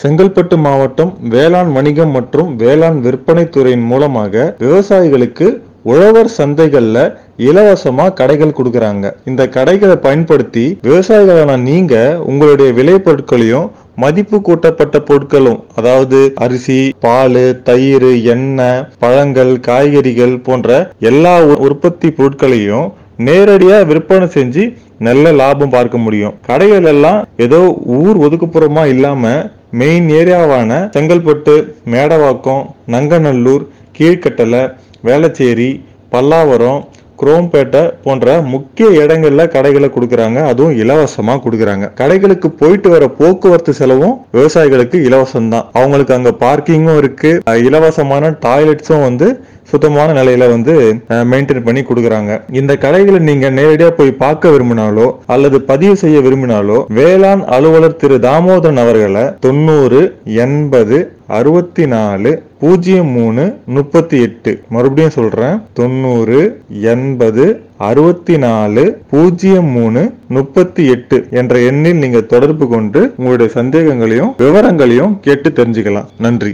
செங்கல்பட்டு மாவட்டம் வேளாண் வணிகம் மற்றும் வேளாண் விற்பனை துறையின் மூலமாக விவசாயிகளுக்கு உழவர் சந்தைகள்ல இலவசமா கடைகள் கொடுக்கறாங்க இந்த கடைகளை பயன்படுத்தி விவசாயிகளான நீங்க உங்களுடைய விளைபொருட்களையும் மதிப்பு கூட்டப்பட்ட பொருட்களும் அதாவது அரிசி பால் தயிர் எண்ணெய் பழங்கள் காய்கறிகள் போன்ற எல்லா உ- உற்பத்தி பொருட்களையும் நேரடியா விற்பனை செஞ்சு நல்ல லாபம் பார்க்க முடியும் கடைகள் எல்லாம் ஏதோ ஊர் ஒதுக்குப்புறமா இல்லாம மெயின் ஏரியாவான செங்கல்பட்டு மேடவாக்கம் நங்கநல்லூர் கீழ்கட்டளை வேளச்சேரி பல்லாவரம் குரோம்பேட்டை போன்ற முக்கிய இடங்கள்ல கடைகளை கொடுக்கறாங்க அதுவும் இலவசமா கொடுக்கறாங்க கடைகளுக்கு போயிட்டு வர போக்குவரத்து செலவும் விவசாயிகளுக்கு இலவசம் தான் அவங்களுக்கு அங்க பார்க்கிங்கும் இருக்கு அஹ் இலவசமான டாய்லெட்ஸும் வந்து சுத்தமான நிலையில வந்து மெயின்டைன் பண்ணி கொடுக்கறாங்க இந்த கடைகளை நீங்க நேரடியா போய் பார்க்க விரும்பினாலோ அல்லது பதிவு செய்ய விரும்பினாலோ வேளாண் அலுவலர் திரு தாமோதரன் அவர்களை தொண்ணூறு எண்பது அறுபத்தி நாலு பூஜ்ஜியம் மூணு முப்பத்தி எட்டு மறுபடியும் சொல்றேன் தொண்ணூறு எண்பது அறுபத்தி நாலு பூஜ்ஜியம் மூணு முப்பத்தி எட்டு என்ற எண்ணில் நீங்க தொடர்பு கொண்டு உங்களுடைய சந்தேகங்களையும் விவரங்களையும் கேட்டு தெரிஞ்சுக்கலாம் நன்றி